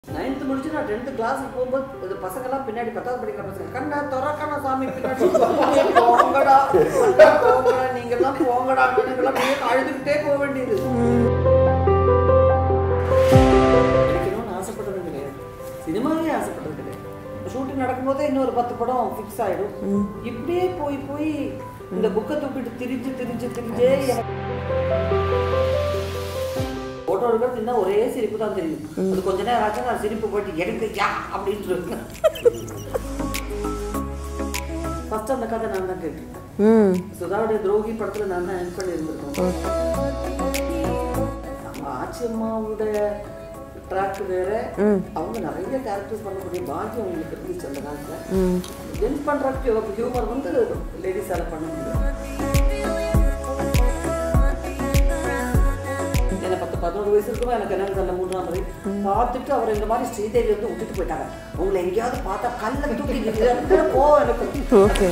Ninth முடிச்சு நான் tenth கிளாஸுக்கு போகும்போது இது பசங்கெல்லாம் பின்னாடி பத்தாவது படிக்கிற பசங்க கண்ணா திறக்கண்ணா சாமி பின்னாடி போங்கடா அண்ணா, போங்கடா நீங்கெல்லாம் போங்கடா நீங்கெல்லாம் அப்படியே அழுதுகிட்டே போக வேண்டியது நடிக்கணும்னு ஆசைப்பட்டது கிடையாது சினிமாவே ஆசைப்பட்டது கிடையாது ஷூட்டிங் நடக்கும்போதே இன்னொரு பத்து படம் ஃபிக்ஸ் ஆயிடும் இப்படியே போய் போய் இந்த புக்கை தூக்கிட்டு திரிஞ்சு திரிஞ்சு திரிஞ்சே எனக்கு போட்டோ எடுக்கிறது இன்னும் ஒரே சிரிப்பு தான் தெரியும் அது கொஞ்ச நேரம் ஆச்சு நான் சிரிப்பு போயிட்டு எடுக்க யா அப்படின்னு இருக்கேன் ஃபர்ஸ்ட் அந்த கதை நான் தான் கேட்டிருக்கேன் ம் சுதாவுடைய துரோகி படத்துல நான் தான் ஹெல்ப் பண்ணி இருந்திருக்கோம் நம்ம ஆச்சி அம்மாவோட ட்ராக் வேற அவங்க நிறைய கேரக்டர்ஸ் பண்ணக்கூடிய பாக்கியம் அவங்களுக்கு இருந்துச்சு அந்த காலத்துல ம் ஹெல்ப் பண்ற ஹியூமர் வந்து லேடிஸால பண்ண முடியும் எனக்கு பத்து பதினோரு வயசு இருக்குமோ எனக்கு என்னன்னு தெரியல மூன்றாம் முறை பார்த்துட்டு அவர் இந்த மாதிரி ஸ்ரீதேவி வந்து விட்டுட்டு போயிட்டாங்க உங்களை எங்கேயாவது பார்த்தா கல்ல தூக்கி போ எனக்கு ஓகே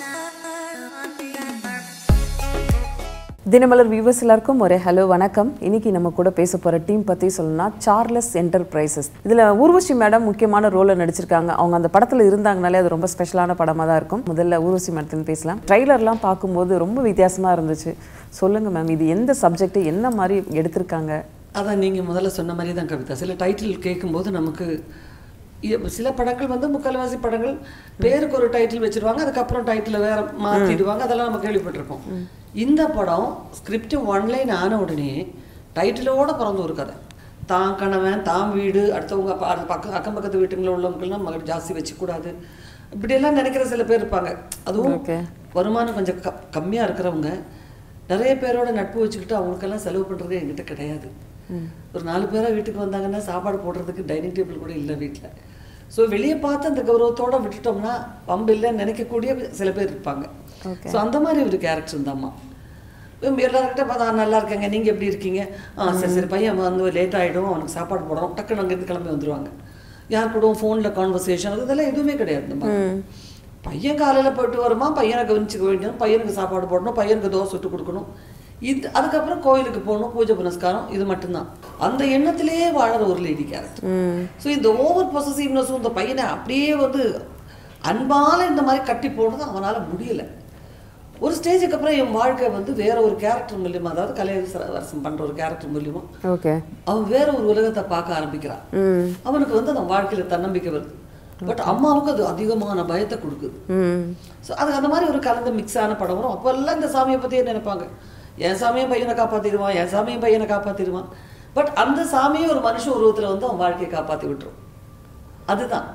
தினமலர் வியூவர்ஸ் எல்லாருக்கும் ஒரு ஹலோ வணக்கம் இன்னைக்கு நம்ம கூட பேச போகிற டீம் பற்றி சொல்லணும்னா சார்லஸ் என்டர்பிரைசஸ் இதில் ஊர்வசி மேடம் முக்கியமான ரோலில் நடிச்சிருக்காங்க அவங்க அந்த படத்தில் இருந்தாங்கனாலே அது ரொம்ப ஸ்பெஷலான படமாக தான் இருக்கும் முதல்ல ஊர்வசி மேடத்துன்னு பேசலாம் ட்ரைலர்லாம் பார்க்கும்போது ரொம்ப வித்தியாசமாக இருந்துச்சு சொல்லுங்கள் மேம் இது எந்த சப்ஜெக்ட் என்ன மாதிரி எடுத்திருக்காங்க அதான் நீங்கள் முதல்ல சொன்ன மாதிரி தான் கவிதா சில டைட்டில் கேட்கும்போது நமக்கு இ- சில படங்கள் வந்து முக்கால்வாசி படங்கள் பேருக்கு ஒரு டைட்டில் வச்சிருவாங்க அதுக்கப்புறம் டைட்டில் வேற மாற்றிடுவாங்க அதெல்லாம் நம்ம கேள்விப்பட்டிருக்கோம் இந்த படம் ஸ்கிரிப்ட் ஒன்லைன் ஆன உடனே டைட்டிலோட பிறந்த ஒரு கதை தான் கணவன் தான் வீடு அடுத்தவங்க ப- அடுத்த பக்கம் அக்கம் பக்கத்து வீட்டுங்களில் உள்ளவங்கலாம் மகள் ஜாஸ்தி வச்சுக்கூடாது இப்படியெல்லாம் நினைக்கிற சில பேர் இருப்பாங்க அதுவும் Okay. வருமானம் கொஞ்சம் க கம்மியாக இருக்கிறவங்க நிறைய பேரோட நட்பு வச்சுக்கிட்டு அவங்களுக்கெல்லாம் செலவு பண்ணுறது என்கிட்ட கிடையாது ஒரு நாலு பேரா வீட்டுக்கு வந்தாங்கன்னா சாப்பாடு போடுறதுக்கு டைனிங் டேபிள் கூட இல்லை வீட்டில் ஸோ வெளியே பார்த்து அந்த கௌரவத்தோட விட்டுட்டோம்னா பம்பு இல்லைன்னு நினைக்கக்கூடிய சில பேர் இருப்பாங்க ஸோ அந்த மாதிரி ஒரு கேரக்டர் இருந்தாம்மா எல்லாருக்கிட்ட பார்த்தா நல்லா இருக்கேங்க நீங்கள் எப்படி இருக்கீங்க ஆ சரி சரி பையன் வந்து லேட் ஆகிடும் அவனுக்கு சாப்பாடு போடணும் டக்குன்னு அங்கேருந்து கிளம்பி வந்துருவாங்க யார் கூடவும் ஃபோனில் கான்வர்சேஷன் இதெல்லாம் எதுவுமே கிடையாது நம்ம பையன் காலையில் போயிட்டு வருமா பையனை கவனிச்சுக்க வேண்டியது பையனுக்கு சாப்பாடு போடணும் பையனுக்கு தோசை சுட்டு கொடுக்கணும் இது அதுக்கப்புறம் கோயிலுக்கு போகணும் பூஜை புனஸ்காரம் இது மட்டும்தான் அந்த எண்ணத்திலேயே வாழற ஒரு லேடி கேரக்டர் ஸோ இந்த ஓவர் பொசசிவ்னஸும் இந்த பையனை அப்படியே வந்து அன்பால இந்த மாதிரி கட்டி போடுறது அவனால முடியல ஒரு ஸ்டேஜுக்கு அப்புறம் என் வாழ்க்கை வந்து வேற ஒரு கேரக்டர் மூலியமா அதாவது கலையரசம் பண்ற ஒரு கேரக்டர் மூலியமா ஓகே அவன் வேற ஒரு உலகத்தை பார்க்க ஆரம்பிக்கிறான் ம் அவனுக்கு வந்து அந்த வாழ்க்கையில தன்னம்பிக்கை வருது பட் அம்மாவுக்கு அது அதிகமான பயத்தை கொடுக்குது ம் ஸோ அது அந்த மாதிரி ஒரு கலந்து மிக்ஸ் ஆன படம் வரும் அப்போல்லாம் இந்த சாமியை பற்றியே நினைப்பாங்க என் சாமியும் பையனை காப்பாற்றிடுவான் என் சாமியும் பையனை காப்பாற்றிடுவான் பட் அந்த சாமியும் ஒரு மனுஷ உருவத்தில் வந்து அவன் வாழ்க்கையை காப்பாற்றி விட்டுரும் அதுதான்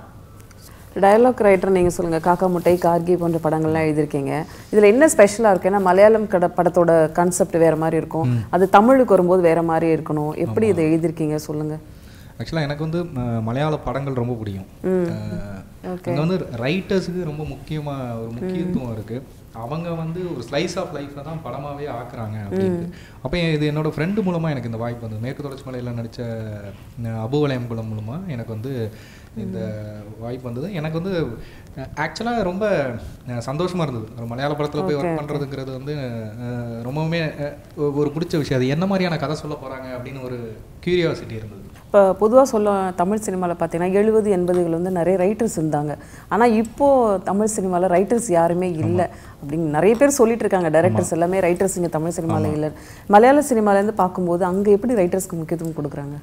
டயலாக் ரைட்டர் நீங்கள் சொல்லுங்கள் காக்கா முட்டை கார்கி போன்ற படங்கள்லாம் எழுதியிருக்கீங்க இதில் என்ன ஸ்பெஷலாக இருக்கு ஏன்னா மலையாளம் கட படத்தோட கான்செப்ட் வேறு மாதிரி இருக்கும் அது தமிழுக்கு வரும்போது வேறு மாதிரி இருக்கணும் எப்படி இதை எழுதியிருக்கீங்க சொல்லுங்கள் ஆக்சுவலாக எனக்கு வந்து அஹ், மலையாள படங்கள் ரொம்ப பிடிக்கும் அங்கே வந்து ரைட்டர்ஸுக்கு ரொம்ப முக்கியமாக ஒரு முக்கியத்துவம் இருக்குது அவங்க வந்து ஒரு ஸ்லைஸ் ஆஃப் லைஃப்பை தான் படமாகவே ஆக்குறாங்க அப்படின்ட்டு அப்போ இது என்னோட ஃப்ரெண்டு மூலமாக எனக்கு இந்த வாய்ப்பு வந்தது மேற்கு தொடர்ச்சி மலையில் நடித்த அபுவலயம் குளம் மூலமாக எனக்கு வந்து இந்த வாய்ப்பு வந்தது எனக்கு வந்து ஆக்சுவலாக ரொம்ப அஹ், சந்தோஷமா இருந்தது ஒரு மலையாள படத்தில் போய் ஒர்க் பண்ணுறதுங்கிறது வந்து அஹ், ரொம்பவுமே அஹ், ஒரு பிடிச்ச விஷயம் அது என்ன மாதிரியான கதை சொல்ல போகிறாங்க அப்படின்னு ஒரு கியூரியாசிட்டி இருந்தது இப்போ பொதுவாக சொல்ல தமிழ் சினிமாவில் பார்த்தீங்கன்னா எழுபது எண்பதுகள் வந்து நிறைய ரைட்டர்ஸ் இருந்தாங்க ஆனால் இப்போது தமிழ் சினிமாவில் ரைட்டர்ஸ் யாருமே இல்லை அப்படின்னு நிறைய பேர் சொல்லிட்டு இருக்காங்க டைரக்டர்ஸ் எல்லாமே ரைட்டர்ஸ் இங்கே தமிழ் சினிமாவில் இல்லை மலையாள சினிமாலேருந்து பார்க்கும்போது அங்கே எப்படி ரைட்டர்ஸ்க்கு முக்கியத்துவம் கொடுக்குறாங்க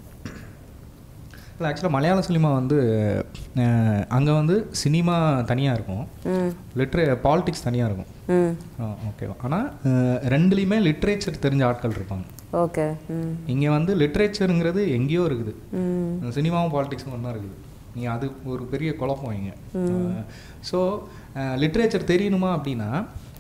இல்லை ஆக்சுவலாக மலையாள சினிமா வந்து அங்கே வந்து சினிமா தனியாக இருக்கும் லிட்ரே பாலிடிக்ஸ் தனியாக இருக்கும் ம் ஓகேவா ஆனால் ரெண்டுலேயுமே லிட்ரேச்சர் தெரிஞ்ச ஆட்கள் இருப்பாங்க ஓகே ம் இங்கே வந்து லிட்ரேச்சருங்கிறது எங்கேயோ இருக்குது ம் சினிமாவும் பாலிடிக்ஸும் ஒன்றா இருக்குது நீங்கள் அது ஒரு பெரிய குழப்பம் இங்கே ஸோ லிட்ரேச்சர் தெரியணுமா அப்படின்னா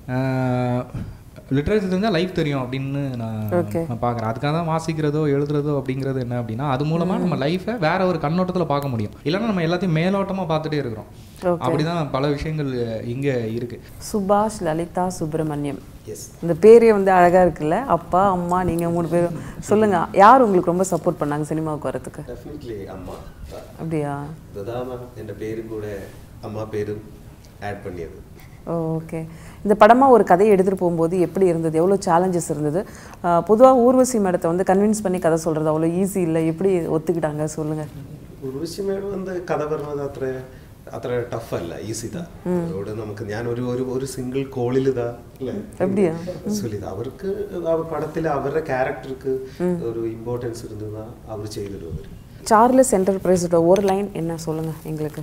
லிட்ரேச்சர் தெரிஞ்சால் லைஃப் தெரியும் அப்படின்னு நான் நான் பார்க்குறேன் அதுக்காக தான் வாசிக்கிறதோ எழுதுறதோ அப்படிங்கிறது என்ன அப்படின்னா அது மூலமாக நம்ம லைஃப்பை வேற ஒரு கண்ணோட்டத்தில் பார்க்க முடியும் இல்லைன்னா நம்ம எல்லாத்தையும் மேலோட்டமாக பார்த்துட்டே இருக்கிறோம் அப்படிதான் பல விஷயங்கள் இங்கே இருக்குது சுபாஷ் லலிதா சுப்பிரமணியம் எஸ் இந்த பேரே வந்து அழகா இருக்குல்ல அப்பா அம்மா நீங்க மூணு பேரும் சொல்லுங்க யார் உங்களுக்கு ரொம்ப சப்போர்ட் பண்ணாங்க சினிமாவுக்கு வரதுக்கு ഡെഫിനറ്റ്ലി അമ്മ அப்படியா പ്രധാന എൻ്റെ പേരും കൂടെ അമ്മ പേരും ആഡ് പണിയത് ஓகே இந்த படமாக ஒரு கதையை எடுத்துகிட்டு போகும்போது எப்படி இருந்தது எவ்வளோ சேலஞ்சஸ் இருந்தது பொதுவாக ஊர்வசி மேடத்தை வந்து கன்வின்ஸ் பண்ணி கதை சொல்கிறது அவ்வளோ ஈஸி இல்லை எப்படி ஒத்துக்கிட்டாங்க சொல்லுங்கள் ഉർവശി മേഡം വന്ന് കഥ പറഞ്ഞത് അത്ര അത്ര ടഫ് അല്ല ഈസി ഇതാ അവരോട് നമുക്ക് ഞാൻ ഒരു ഒരു ഒരു സിംഗിൾ കോളിൽ ഇതാ അല്ലേ எப்படியா സുലിത അവർക്ക് ആ പടത്തിൽ അവരുടെ ക്യാരക്ടർക്ക് ഒരു ഇമ്പോർട്ടൻസ് ഇരുന്നതാ അവർ ചെയ്തിടും അവർ சார்லஸ் என்டர்பிரைஸோட ஒரு லைன் என்ன சொல்லுங்கள் எங்களுக்கு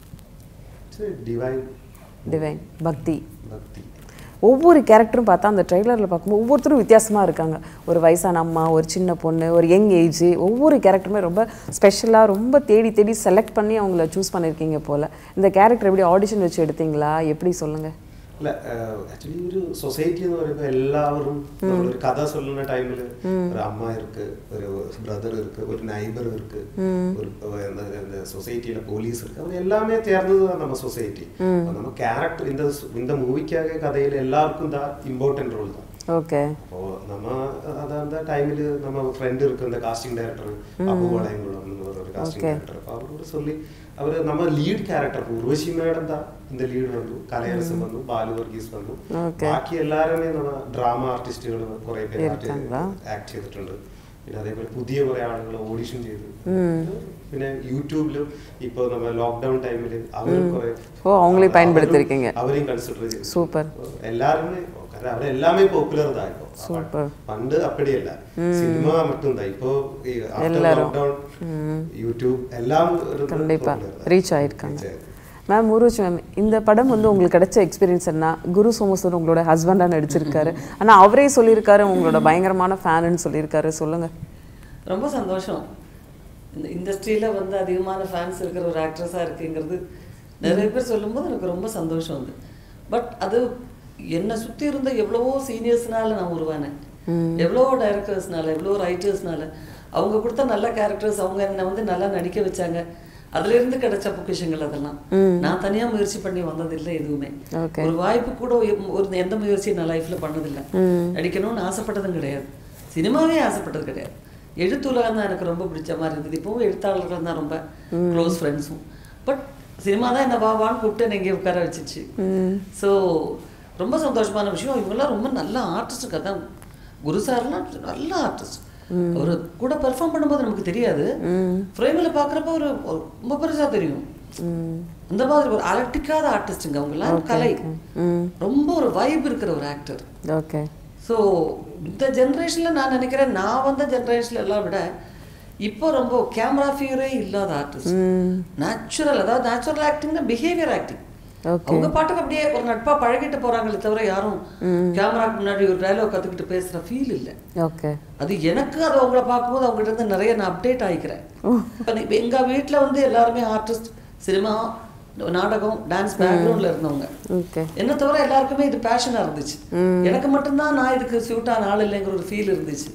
ഡിവൈൻ டிவைன் பக்தி ഭക്തി ஒவ்வொரு கேரக்டரும் பார்த்தா அந்த ட்ரெய்லரில் பார்க்கும்போது ஒவ்வொருத்தரும் வித்தியாசமாக இருக்காங்க ஒரு வயசான அம்மா ஒரு சின்ன பொண்ணு ஒரு யங் ஏஜ் ஒவ்வொரு கேரக்டருமே ரொம்ப ஸ்பெஷலாக ரொம்ப தேடி தேடி செலக்ட் பண்ணி அவங்கள சூஸ் பண்ணியிருக்கீங்க போல் இந்த கேரக்டர் எப்படி ஆடிஷன் வச்சு எடுத்தீங்களா எப்படி சொல்லுங்கள் അല്ല ആക്ച്വലി ഒരു സൊസൈറ്റി എന്ന് പറയുമ്പോൾ എല്ലാവരും നമ്മളൊരു കഥ சொல்லுന്ന ടൈമിൽ ഒരു അമ്മ இருக்கு ഒരു ബ്രദർ இருக்கு ஒரு நைபர் இருக்கு ஒரு சொசைட்டியில போலீஸ் இருக்கு அவங்க எல்லாமே சேர்ந்ததுதான் நம்ம சொசைட்டி நம்ம கேரக்டர் இந்த இந்த மூவிக்காக கதையில எல்லாருக்கும் தான் இம்பார்ட்டன்ட் ரோல் தான் ஓகே அப்போ நம்ம அது அந்த டைமில் நம்ம ஃப்ரெண்ட் இருக்கு அந்த காஸ்டிங் டைரக்டர் அப்பு வளையங்குளம் ஒரு காஸ்டிங் டைரக்டர் அப்போ அவரோட சொல்லி அவர் நம்ம லீட் கேரக்டர் ഉർവശി മേഡം தான் இந்த ലീഡ് വന്നു കലയരസം വന്നു ബാലു വർഗീസ് വന്നു ബാക്കി എല്ലാവരുമേ നമ്മ ഡ്രാമ ആർട്ടിസ്റ്റുകൾ കുറെ പേര് ആക്ട് ചെയ്തിട്ടുണ്ട് പിന്നെ അതേപോലെ പുതിയ കുറെ ആളുകൾ ഓഡിഷൻ ചെയ്തു പിന്നെ യൂട്യൂബിലും ഇപ്പൊ നമ്മ ലോക്ക്ഡൌൺ ടൈമിൽ അവരും കുറെ ஓ அவங்களையும் பயன்படுத்தியிருக்கீங்க അവരെയും കൺസിഡർ ചെയ്തു சூப்பர் எல்லாருமே കാരണം അവിടെ എല്ലാമേ പോപ്പുലർ தான் இப்போ சூப்பர் പണ്ട് அப்படிയല്ല സിനിമ மட்டும் தான் இப்போ லாக்டவுன் யூடியூப் எல்லாம் இருந்து கண்டிப்பாக popular தான். ரீச் ஆயிருக்காங்க மேம் ஊர்வசி மேம் இந்த படம் வந்து உங்களுக்கு கிடைச்ச எக்ஸ்பீரியன்ஸ் என்ன குரு சோமசூர் உங்களோட ஹஸ்பண்டாக நடிச்சிருக்காரு ஆனால் அவரே சொல்லியிருக்காரு உங்களோட பயங்கரமான ஃபேனுன்னு சொல்லியிருக்காரு சொல்லுங்கள் ரொம்ப சந்தோஷம் இந்த இண்டஸ்ட்ரியில் வந்து அதிகமான ஃபேன்ஸ் இருக்கிற ஒரு ஆக்ட்ரஸாக இருக்குங்கிறது நிறைய பேர் சொல்லும்போது எனக்கு ரொம்ப சந்தோஷம் வந்து பட் அது என்னை சுற்றி இருந்த எவ்வளவோ சீனியர்ஸ்னால நான் உருவானேன் எவ்வளவோ டைரக்டர்ஸ்னால எவ்வளோ ரைட்டர்ஸ்னால அவங்க கொடுத்த நல்ல கேரக்டர்ஸ் அவங்க என்னை வந்து நல்லா நடிக்க வச்சாங்க அதுல இருந்து கிடைச்ச பொக்கிஷங்கள் அதெல்லாம் நான் தனியா முயற்சி பண்ணி வந்ததில்லை எதுவுமே Okay. ஒரு வாய்ப்பு கூட எம்- ஒரு எந்த முயற்சியும் நான் லைஃப்ல பண்ணதில்லை நடிக்கணும்னு ஆசைப்பட்டதும் கிடையாது சினிமாவே ஆசைப்பட்டது கிடையாது எழுத்துலகம் தான் எனக்கு ரொம்ப பிடிச்ச மாதிரி இருந்தது இப்போவும் எழுத்தாளர்கள் தான் ரொம்ப க்ளோஸ் ஃப்ரெண்ட்ஸும் பட் சினிமா தான் என்ன வா வான்னு கூப்பிட்டு என்னை இங்கே உட்கார வச்சிச்சு ஸோ ரொம்ப சந்தோஷமான விஷயம் இவங்கெல்லாம் ரொம்ப நல்ல ஆர்டிஸ்ட்டுக்கு அதான் குரு சார்லாம் நல்ல ஆர்டிஸ்ட் அவர் கூட பெர்ஃபார்ம் பண்ணும்போது நமக்கு தெரியாது ஃப்ரேமில் பார்க்குறப்ப ஒரு ஒரு ரொம்ப பெருசா தெரியும் அந்த மாதிரி ஒரு அலட்டிக்காத ஆர்டிஸ்ட்டுங்க அவங்கெல்லாம் கலை ரொம்ப ஒரு வைப் இருக்கிற ஒரு ஆக்டர் ஓகே ஸோ இந்த ஜென்ரேஷனில் நான் நினைக்கிறேன் நான் வந்த ஜென்ரேஷன்ல எல்லாம் விட இப்போ ரொம்ப கேமரா ஃபியரே இல்லாத ஆர்டிஸ்ட் நேச்சுரல் அதாவது நேச்சுரல் ஆக்டிங்னா பிஹேவியர் ஆக்டிங் Okay. அவங்க பாட்டுக்கு அப்படியே ஒரு நட்பா பழகிட்டு போறாங்களே தவிர யாரும் கேமராக்கு முன்னாடி ஒரு டயலாக் கத்துக்கிட்டு பேசுற ஃபீல் இல்லை ஓகே அது எனக்கு அது அவங்கள பார்க்கும்போது அவங்ககிட்ட இருந்து நிறைய நான் அப்டேட் ஆகிக்கிறேன் இப்போ நீ- எங்க வீட்டில் வந்து எல்லாருமே ஆர்டிஸ்ட் சினிமா நாடகம் டான்ஸ் பேக்ரவுண்ட்ல இருந்தவங்க ஓகே என்ன தவிர எல்லாருக்குமே இது பேஷனா இருந்துச்சு எனக்கு மட்டும்தான் நான் இதுக்கு சூட்டான ஆள் இல்லைங்கிற ஒரு ஃபீல் இருந்துச்சு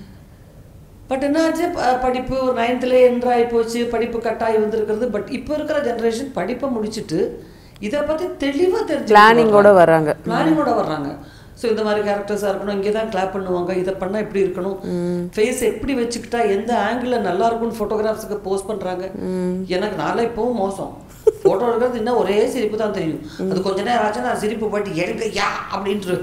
பட் என்னாச்சு ப- படிப்பு ஒரு நைன்த்தில் என்ட்ராகி போச்சு படிப்பு கட்டாயி வந்திருக்கிறது பட் இப்போ இருக்கிற ஜென்ரேஷன் படிப்பை முடிச்சுட்டு இதை பத்தி தெளிவா தெரிஞ்சு Planning-ஓட வர்றாங்க. பிளானிங்கோட வர்றாங்க ஸோ இந்த மாதிரி கேரக்டர்ஸாக இருக்கணும் இங்கே தான் கிளாப் பண்ணுவாங்க இதை பண்ணால் எப்படி இருக்கணும் ஃபேஸ் எப்படி வச்சுக்கிட்டா எந்த ஆங்கிளில் நல்லா இருக்கும்னு ஃபோட்டோகிராஃப்ஸுக்கு போஸ்ட் பண்ணுறாங்க எனக்கு நாளை இப்போவும் மோசம் ஃபோட்டோ எடுக்கிறது இன்னும் ஒரே சிரிப்பு தான் தெரியும் அது கொஞ்ச நேரம் ஆச்சு நான் சிரிப்பு போயிட்டு எடுக்க யா அப்படின்ட்டு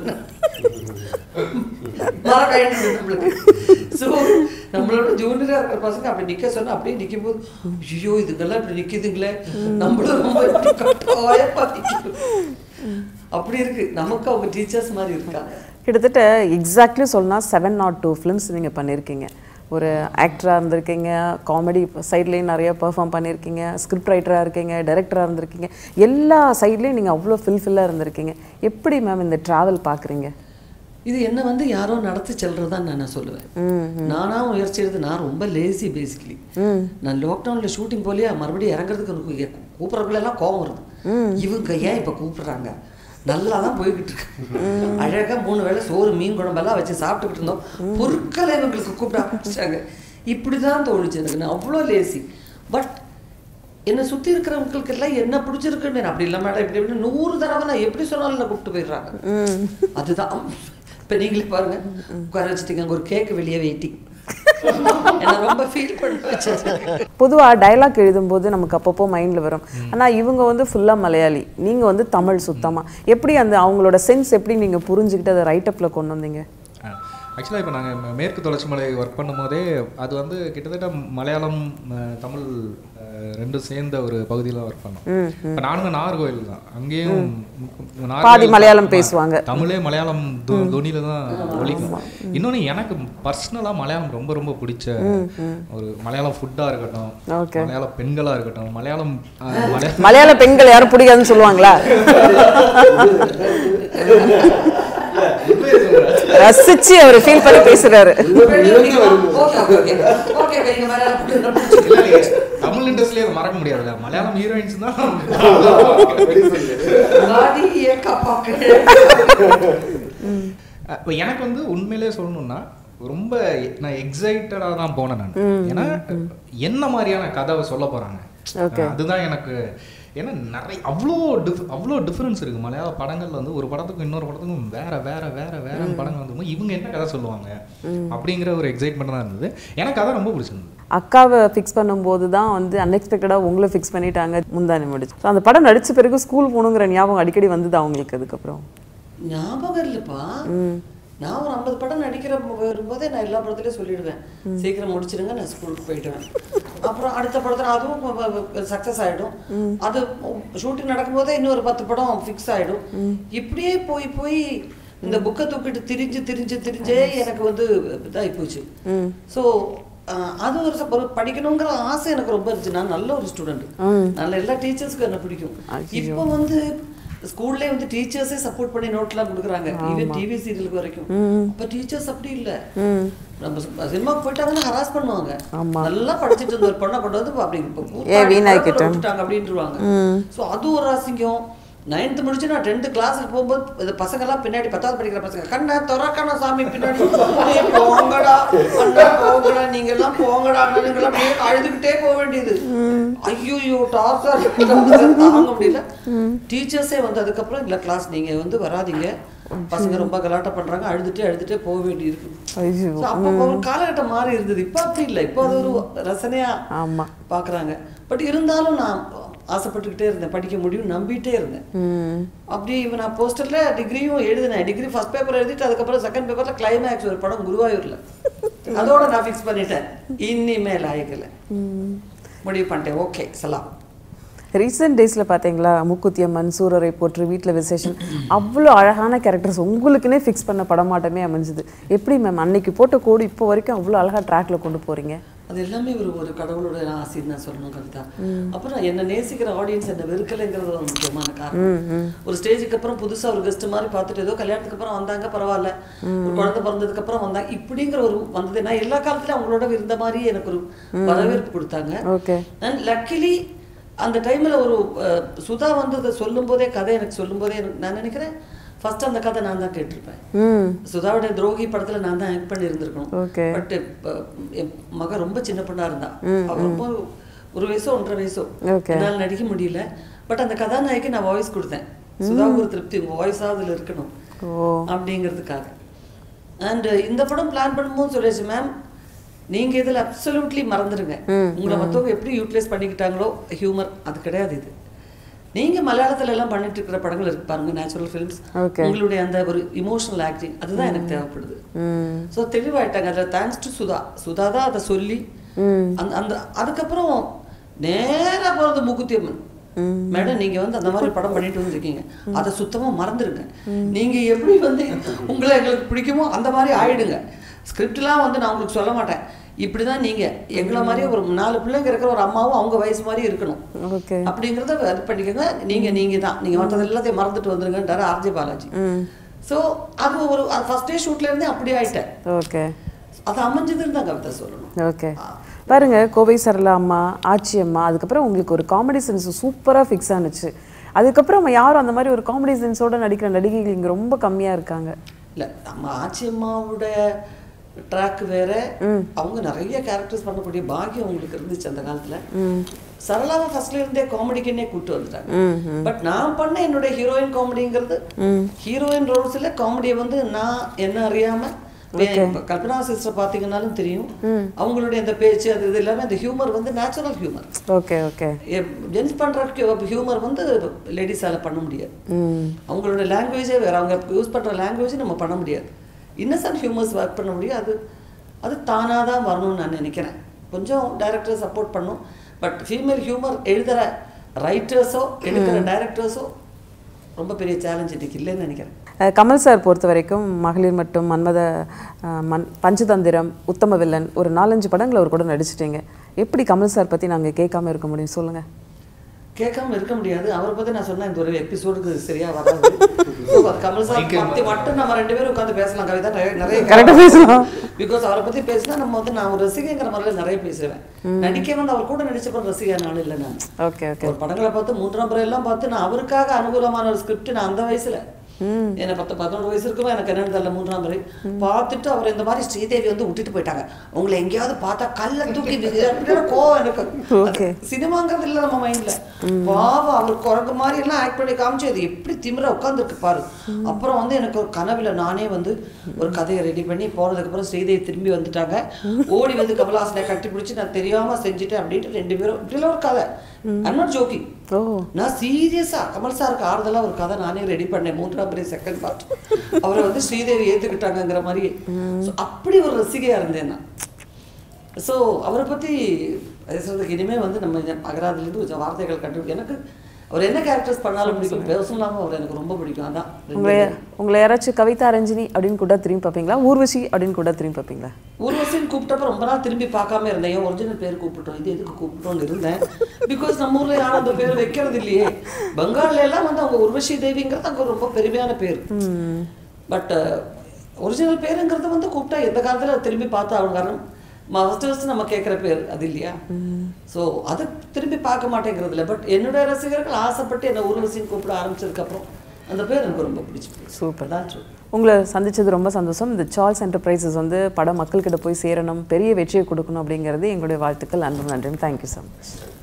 நம்மளுக்கு ஸோ நம்மளோட ஜூனியராக இருக்கிற பசங்க அப்படி நிற்க சொன்னா அப்படியே நிற்கும் போது ஐயோ இதுங்கெல்லாம் இப்படி நிற்கிதுங்களே நம்மளும் ரொம்ப இப்படி கட்டாயமா நிக்கணும். அப்படி இருக்கு நமக்கு அவங்க டீச்சர்ஸ் மாதிரி இருக்காங்க கிட்டத்தட்ட எக்ஸாக்ட்லி சொல்லணும்னா செவன் நாட் டூ ஃபிலிம்ஸ் நீங்கள் பண்ணியிருக்கீங்க ஒரு ஆக்டராக இருந்திருக்கீங்க காமெடி சைட்லேயும் நிறைய பெர்ஃபார்ம் பண்ணியிருக்கீங்க ஸ்கிரிப்ட் ரைட்டராக இருக்கீங்க டைரக்டராக இருந்திருக்கீங்க எல்லா சைட்லேயும் நீங்கள் அவ்வளோ ஃபில்ஃபில்லாக இருந்திருக்கீங்க எப்படி மேம் இந்த ட்ராவல் பார்க்குறீங்க இது என்ன வந்து யாரோ நடத்தி செல்றதுதான் நான் சொல்லுவேன் நானா முயற்சி எடுத்து நான் ரொம்ப லேசி பேசிக்கலி நான் லாக்டவுன்ல ஷூட்டிங் போலியா மறுபடியும் இறங்குறதுக்கு எனக்கு கூப்பிட்றதுக்குள்ள எல்லாம் கோவம் வருது இவங்க ஏன் இப்ப கூப்பிடுறாங்க நல்லா தான் போய்கிட்டு இருக்கு அழகா மூணு வேளை சோறு மீன் குழம்பெல்லாம் வச்சு சாப்பிட்டுக்கிட்டு இருந்தோம் பொருட்களை இவங்களுக்கு கூப்பிட ஆரம்பிச்சிட்டாங்க இப்படிதான் தோணுச்சு எனக்கு நான் அவ்வளோ லேசி பட் என்னை சுற்றி இருக்கிறவங்களுக்கு எல்லாம் என்ன பிடிச்சிருக்குன்னு அப்படி இல்லை மேடம் இப்படி இப்படி நூறு தடவை நான் எப்படி சொன்னாலும் என்னை கூப்பிட்டு போயிடுறாங்க அதுதான் இப்போ நீங்களே பாருங்க உட்கார வச்சுட்டீங்க அங்க ஒரு கேக்கு வெளியே வெயிட்டிங் என்னை ரொம்ப ஃபீல் பண்ண வச்சாரு பொதுவாக டைலாக் எழுதும்போது நமக்கு அப்பப்போ மைண்டில் வரும் ஆனால் இவங்க வந்து ஃபுல்லாக மலையாளி நீங்கள் வந்து தமிழ் சுத்தமாக எப்படி அந்த அவங்களோட சென்ஸ் எப்படி நீங்கள் புரிஞ்சுக்கிட்டு அதை ரைட்டப்பில் கொண்டு வந்தீங்க ஆக்சுவலாக இப்போ நாங்கள் மேற்கு தொடர்ச்சி மலை ஒர்க் பண்ணும்போதே அது வந்து கிட்டத்தட்ட மலையாளம் அஹ், தமிழ் அஹ், ரெண்டும் சேர்ந்த ஒரு பகுதியில் ஒர்க் பண்ணோம் இப்போ நானுங்க நாகர்கோவில் தான் அங்கேயும் நாகர்கோவில் பாதி மலையாளம் ஆமா, பேசுவாங்க. தமிழே மலையாளம் தொனியில தான் ஒலிக்கும் இன்னொன்று எனக்கு பர்சனலாக மலையாளம் ரொம்ப ரொம்ப பிடிச்ச ஒரு மலையாளம் ஃபுட்டாக இருக்கட்டும் Okay. மலையாள பெண்களாக இருக்கட்டும் மலையாளம் அஹ், மலையாள மலையாள பெண்கள் யாரும் பிடிக்காதுன்னு சொல்லுவாங்களா ரசிச்சு அவர் ஃபீல் பண்ணி பேசுறாரு ஓகே ஓகே ஓகே ஓகே நீங்க மலையாளம் புரியுது. தமிழ் இண்டஸ்ட்ரியிலே மறக்க முடியாதுல்ல மலையாளம் ஹீரோயின்ஸ் தான் வாடி ஏன் காப்பாக்கு இப்போ எனக்கு வந்து உண்மையிலே சொல்லணும்னா ரொம்ப நான் எக்ஸைட்டடாக தான் போனேன் நான் ஏன்னா என்ன மாதிரியான கதை சொல்ல போறாங்க Okay. அதுதான் எனக்கு ஏன்னா நிறைய அவ்வளோ டிஃப் அவ்வளோ டிஃப்ரென்ஸ் இருக்கு மலையாள படங்கள்ல வந்து ஒரு படத்துக்கும் இன்னொரு படத்துக்கும் வேற வேற வேற வேற படங்கள் வந்து இவங்க என்ன கதை சொல்லுவாங்க அப்படிங்கிற ஒரு எக்ஸைட்மெண்ட் தான் இருந்தது எனக்கு அதான் ரொம்ப பிடிச்சிருந்தது அக்காவை ஃபிக்ஸ் பண்ணும்போது தான் வந்து அன்எக்ஸ்பெக்டடாக உங்களை ஃபிக்ஸ் பண்ணிட்டாங்க முந்தானி முடிச்சு ஸோ அந்த படம் நடிச்ச பிறகு ஸ்கூல் போகணுங்கிற ஞாபகம் அடிக்கடி வந்தது அவங்களுக்கு அதுக்கப்புறம் ஞாபகம் இல்லப்பா நான் ஒரு ஐம்பது படம் நடிக்கிற வரும்போதே நான் எல்லா படத்துலயும் சொல்லிடுவேன் சீக்கிரம் முடிச்சிடுங்க நான் ஸ்கூலுக்கு போயிடுவேன் அப்புறம் அடுத்த படத்துல அதுவும் சக்சஸ் ஆயிடும் அது ஷூட்டிங் நடக்கும்போதே இன்னொரு பத்து படம் ஃபிக்ஸ் ஆயிடும் இப்படியே போய் போய் இந்த புக்கை தூக்கிட்டு திரிஞ்சு திரிஞ்சு திரிஞ்சே எனக்கு வந்து இதாகி போச்சு ஸோ அது ஒரு ச- ஒரு படிக்கணுங்கிற ஆசை எனக்கு ரொம்ப இருந்துச்சு நான் நல்ல ஒரு ஸ்டூடெண்ட் நல்ல எல்லா டீச்சர்ஸ்க்கும் என்ன பிடிக்கும் இப்போ வந்து ஸ்கூல்லே வந்து டீச்சர்ஸே சப்போர்ட் பண்ணி நோட்லாம் கொடுக்குறாங்க ஈவன் டிவி சீரியலுக்கு வரைக்கும் அப்ப டீச்சர்ஸ் அப்படி இல்ல நம்ம சினிமாக்கு போயிட்டாங்கன்னா ஹராஸ் பண்ணுவாங்க நல்லா படிச்சிட்டு இருந்த ஒரு பொண்ணை கொண்டு வந்து அப்படி இப்ப கூத்தாடி ஏன் வீணாக்கிட்டேன்? விட்டுட்டாங்க அப்படின்ட்டுருவாங்க ஸோ அது ஒரு அசிங்கம் நைன்த்து முடிச்சு நான் டென்த்து கிளாஸுக்கு போகும்போது இந்த பசங்கெல்லாம் பின்னாடி பத்தாவது படிக்கிற பசங்க கண்ணா துறக்கண்ணா சாமி பின்னாடி "ஏய், போங்கடா அண்ணா போங்கடா நீங்க எல்லாம் போங்கடா நீங்களாம் அப்படியே அழுதுகிட்டே போக வேண்டியது ஐயோ டார்ச்சர் தாங்க முடியல டீச்சர்ஸே வந்து அதுக்கப்புறம் இல்லை கிளாஸ் நீங்க வந்து வராதீங்க பசங்க ரொம்ப கலாட்டம் பண்றாங்க அழுதுட்டே அழுதுட்டே போக வேண்டி இருக்கு ஐயோ So, அப்போ ஒரு காலகட்டம் மாறி இருந்தது இப்போ அப்படி இல்லை இப்போ அது ஒரு ரசனையா ஆமா பார்க்குறாங்க பட் இருந்தாலும் நான் ஆசைப்பட்டுக்கிட்டே இருந்தேன் படிக்க முடியும் நம்பிட்டே இருந்தேன் ம் அப்படி இவன் நான் போஸ்டரில் டிகிரியும் எழுதினேன் டிகிரி ஃபர்ஸ்ட் பேப்பர் எழுதிட்டு அதுக்கப்புறம் செகண்ட் பேப்பரில் கிளைமேக்ஸ் ஒரு படம் குருவாயூர்ல அதோட நான் ஃபிக்ஸ் பண்ணிட்டேன் இனிமேல் ஆயிக்கல முடிவு பண்ணிட்டேன் ஓகே சலாம் ரீசெண்ட் டேஸில் பார்த்தீங்களா மூக்குத்தி அம்மன் சூரரை போற்று வீட்டில் விசேஷம் அவ்வளோ அழகான கேரக்டர்ஸ் உங்களுக்குன்னே ஃபிக்ஸ் பண்ண படமாட்டமே அமைஞ்சுது எப்படி மேம் அன்னைக்கு போட்ட கோடு இப்போ வரைக்கும் அவ்வளோ அழகாக ட்ராக்ல கொண்டு போறீங்க அது எல்லாமே ஒரு ஒரு கடவுளோட ஆசைன்னு நான் சொல்லணும் கவிதா அப்புறம் என்ன நேசிக்கிற ஆடியன்ஸ் என்ன வெறுக்கலைங்கிறது ஒரு முக்கியமான காரணம் ஒரு ஸ்டேஜுக்கு அப்புறம் புதுசா ஒரு கெஸ்ட் மாதிரி பார்த்துட்டு ஏதோ கல்யாணத்துக்கு அப்புறம் வந்தாங்க பரவாயில்ல ஒரு குழந்தை பிறந்ததுக்கு அப்புறம் வந்தாங்க இப்படிங்கிற ஒரு வந்தது நான் எல்லா காலத்துலயும் அவங்களோட இருந்த மாதிரியே எனக்கு ஒரு வரவேற்பு கொடுத்தாங்க ஓகே அண்ட் லக்கிலி அந்த டைம்ல ஒரு அஹ், சுதா வந்து அதை சொல்லும் போதே கதை எனக்கு சொல்லும் போதே எனக்கு நான் நினைக்கிறேன் ஃபர்ஸ்ட் அந்த கதை நான் தான் கேட்டிருப்பேன் ம் சுதாவோட துரோகி படத்துல நான் தான் ஆக்ட் பண்ணி இருந்திருக்கணும் Okay. பட் என் மக ரொம்ப சின்ன பொண்ணா இருந்தா அவ ரொம்ப ஒரு வயசோ ஒன்றரை வயசோ Okay. என்னால் நடிக்க முடியல பட் அந்த கதாநாயகி நான் வாய்ஸ் கொடுத்தேன் சுதாவுக்கு ஒரு திருப்தி உங்க வாய்ஸாக அதில் இருக்கணும் ஓ அப்படிங்கிறதுக்காக அண்ட் இந்த படம் பிளான் பண்ணும்போது சொல்லியாச்சு மேம் நீங்க இதுல அப்சல்யூட்லி மறந்துடுங்க உங்களை மத்தவங்க எப்படி யூட்டிலைஸ் பண்ணிக்கிட்டாங்களோ ஹியூமர் அது கிடையாது இது நீங்க மலையாளத்துல எல்லாம் பண்ணிட்டு இருக்கிற படங்கள் இருக்கு பாருங்க நேச்சுரல் ஃபிலிம்ஸ் Okay. உங்களுடைய அந்த ஒரு இமோஷனல் ஆக்டிங் அதுதான் எனக்கு தேவைப்படுது ம் ஸோ தெளிவாயிட்டாங்க அதில் தேங்க்ஸ் டு சுதா சுதா தான் அதை சொல்லி அந்த அந்த அதுக்கப்புறம் நேரா போகிறது மூக்குத்தியம்மன் மேடம் நீங்க வந்து அந்த மாதிரி படம் பண்ணிட்டு வந்திருக்கீங்க அதை சுத்தமா மறந்துடுங்க நீங்க எப்படி வந்து உங்களை எங்களுக்கு பிடிக்குமோ அந்த மாதிரி ஆயிடுங்க ஸ்கிரிப்ட்லாம் வந்து நான் உங்களுக்கு சொல்ல மாட்டேன் இப்படிதான் நீங்க எங்களை மாதிரி ஒரு நாலு பிள்ளைங்க இருக்கிற ஒரு அம்மாவும் அவங்க வயசு மாதிரி இருக்கணும் ஓகே அப்படிங்கிறத இது பண்ணிக்கோங்க நீங்க நீங்க தான் நீங்க மற்றது எல்லாத்தையும் மறந்துட்டு வந்துருங்கன்றாரு ஆர்ஜே பாலாஜி ஸோ அது ஒரு ஃபர்ஸ்ட் டே ஷூட்ல இருந்தே அப்படி ஆயிட்டேன் ஓகே அது அமைஞ்சதுன்னு தான் கவிதா சொல்லணும் ஓகே பாருங்க கோவை சரளா அம்மா ஆச்சி அம்மா அதுக்கப்புறம் உங்களுக்கு ஒரு காமெடி சென்ஸ் சூப்பராக ஃபிக்ஸ் ஆனுச்சு அதுக்கப்புறம் யாரும் அந்த மாதிரி ஒரு காமெடி சென்ஸோட நடிக்கிற நடிகைகள் இங்கே ரொம்ப கம்மியாக இருக்காங்க இல்ல நம்ம ஆச்சி அம்மாவோட ட்ராக் வேற அவங்க நிறைய கேரக்டர்ஸ் பண்ணக்கூடிய பாக்கியம் அவங்களுக்கு இருந்துச்சு அந்த காலத்துல சரளாவை ஃபர்ஸ்ட்ல இருந்தே காமெடிக்குன்னே கூட்டு வந்துட்டாங்க பட் நான் பண்ண என்னுடைய ஹீரோயின் காமெடிங்கிறது ஹீரோயின் ரோல்ஸ்ல காமெடியை வந்து நான் என்ன அறியாம இப்ப கல்பனா சிஸ்டர் பார்த்தீங்கன்னாலும் தெரியும் அவங்களுடைய அந்த பேச்சு அது இது எல்லாமே அந்த ஹியூமர் வந்து natural humour okay okay gents பண்ணுற ஹியூமர் வந்து லேடிஸால் பண்ண முடியாது ம் அவங்களோட லாங்குவேஜே வேறு அவங்க யூஸ் பண்ணுற லாங்குவேஜ் நம்ம பண்ண முடியாது இன்னசென்ட் ஹியூமர்ஸ் ஒர்க் பண்ண முடியும் அது அது தானாக தான் வரணும்னு நான் நினைக்கிறேன் கொஞ்சம் டைரக்டர் சப்போர்ட் பண்ணும் பட் ஃபீமேல் ஹியூமர் எழுதுகிற ரைட்டர்ஸோ எடுக்கிற டைரக்டர்ஸோ ரொம்ப பெரிய சேலஞ்ச் இன்னைக்கு இல்லைன்னு நினைக்கிறேன் அஹ் கமல் சார் பொறுத்த வரைக்கும் மகளிர் மற்றும் மன்மத அஹ், மன் பஞ்சதந்திரம் உத்தம வில்லன் ஒரு நாலஞ்சு படங்கள் அவர் கூட நடிச்சிட்டீங்க எப்படி கமல் சார் பற்றி நாங்கள் கேட்காம இருக்க முடியும் சொல்லுங்கள் கேட்காம இருக்க முடியாது அவரை பத்தி நான் சொன்னேன் இந்த ஒரு எபிசோடுக்கு சரியா வராது So, அது கமல் சார் பத்தி மட்டும் நம்ம ரெண்டு பேரும் உட்காந்து பேசலாம் கவிதா நிறைய நிறைய Correct ஆ பேசலாம். பிகாஸ் அவரை பத்தி பேசினா நம்ம வந்து நான் ஒரு ரசிகைங்கிற முறையில் நிறைய பேசுவேன் நடிக்க வந்து அவர் கூட நடிச்சப்ப ரசிகை நாள் இல்லை நான் ஓகே ஓகே ஒரு படங்களை பார்த்து மூன்றாம் முறை எல்லாம் பார்த்து நான் அவருக்காக அனுகூலமான ஒரு ஸ்கிரிப்ட் நான் அந்த வயசுல என்ன பத்து பதினொன்று வயசு இருக்குமோ எனக்கு என்னன்னு தெரியல மூன்றாம் முறை பார்த்துட்டு அவர் இந்த மாதிரி ஸ்ரீதேவி வந்து விட்டுட்டு போயிட்டாங்க உங்களை எங்கேயாவது பார்த்தா கல்ல தூக்கி வீசுது. அப்படின்னா கோவம் எனக்கு Okay. சினிமாங்கிறது இல்லை நம்ம மைண்ட்ல பாவம் அவர் குரங்கு மாதிரி எல்லாம் ஆக்ட் பண்ணி காமிச்சு அது எப்படி திமிரா உட்காந்துருக்கு பாரு அப்புறம் வந்து எனக்கு ஒரு கனவுல நானே வந்து ஒரு கதையை ரெடி பண்ணி போனதுக்கு அப்புறம் ஸ்ரீதேவி திரும்பி வந்துட்டாங்க ஓடி வந்து கமலஹாசனை கட்டி பிடிச்சி நான் தெரியாம செஞ்சுட்டேன் அப்படின்ட்டு ரெண்டு பேரும் இப்படிலாம் ஒரு கதை ஐம் நாட் ஜோக்கிங் ஓ நான் சீரியஸா கமல் சாருக்கு ஆறுதலா ஒரு கதை நானே ரெடி பண்ணேன் மூன்றாம் பெரிய செகண்ட் பார்ட் அவரை வந்து ஸ்ரீதேவி ஏத்துக்கிட்டாங்கங்கிற மாதிரி So, அப்படி ஒரு ரசிகையா இருந்தேன் நான் ஸோ அவரை பத்தி பேசுறதுக்கு இனிமே வந்து நம்ம இந்த அகராதிலேருந்து கொஞ்சம் வார்த்தைகள் கண்டு எனக்கு அவர் என்ன கேரக்டர்ஸ் பண்ணாலும் பிடிக்கும் பேசலாம அவர் எனக்கு ரொம்ப பிடிக்கும் அதான் உங்களை உங்களை யாராச்சும் கவிதா ரஞ்சினி அப்படின்னு கூட திரும்பி பார்ப்பீங்களா ஊர்வசி அப்படின்னு கூட திரும்பி பார்ப்பீங்களா ஊர்வசின்னு கூப்பிட்டப்ப ரொம்ப நாள் திரும்பி பார்க்காம இருந்தேன் என் ஒரிஜினல் பேர் கூப்பிட்டோம் இது எதுக்கு கூப்பிட்டோம்னு இருந்தேன் பிகாஸ் நம்ம ஊர்ல யாரும் அந்த பேர் வைக்கிறது இல்லையே பெங்கால்ல எல்லாம் வந்து அவங்க உர்வசி தேவிங்கிறது அங்க ரொம்ப பெருமையான பேர் பட் ஒரிஜினல் பேருங்கிறது வந்து கூப்பிட்டா எந்த காலத்துல திரும்பி பார்த்தா அவங்க காரணம் ஃபஸ்ட்டு ஃபஸ்ட்டு நம்ம கேட்குற பேர் அது இல்லையா ஸோ அது திரும்பி பார்க்க மாட்டேங்கிறது இல்லை பட் என்னுடைய ரசிகர்கள் ஆசைப்பட்டு என்னை ஊர்வசின்னு கூப்பிட ஆரம்பிச்சதுக்கப்புறம் அந்த பேர் எனக்கு ரொம்ப பிடிச்சி Super. தான் ட்ரூ உங்களை சந்திச்சது ரொம்ப சந்தோஷம் இந்த சார்ல்ஸ் என்டர்பிரைசஸ் வந்து படம் மக்கள்கிட்ட போய் சேரணும் பெரிய வெற்றியை கொடுக்கணும் அப்படிங்கிறது எங்களுடைய வாழ்த்துக்கள் அன்பு நன்றி தேங்க்யூ ஸோ மச்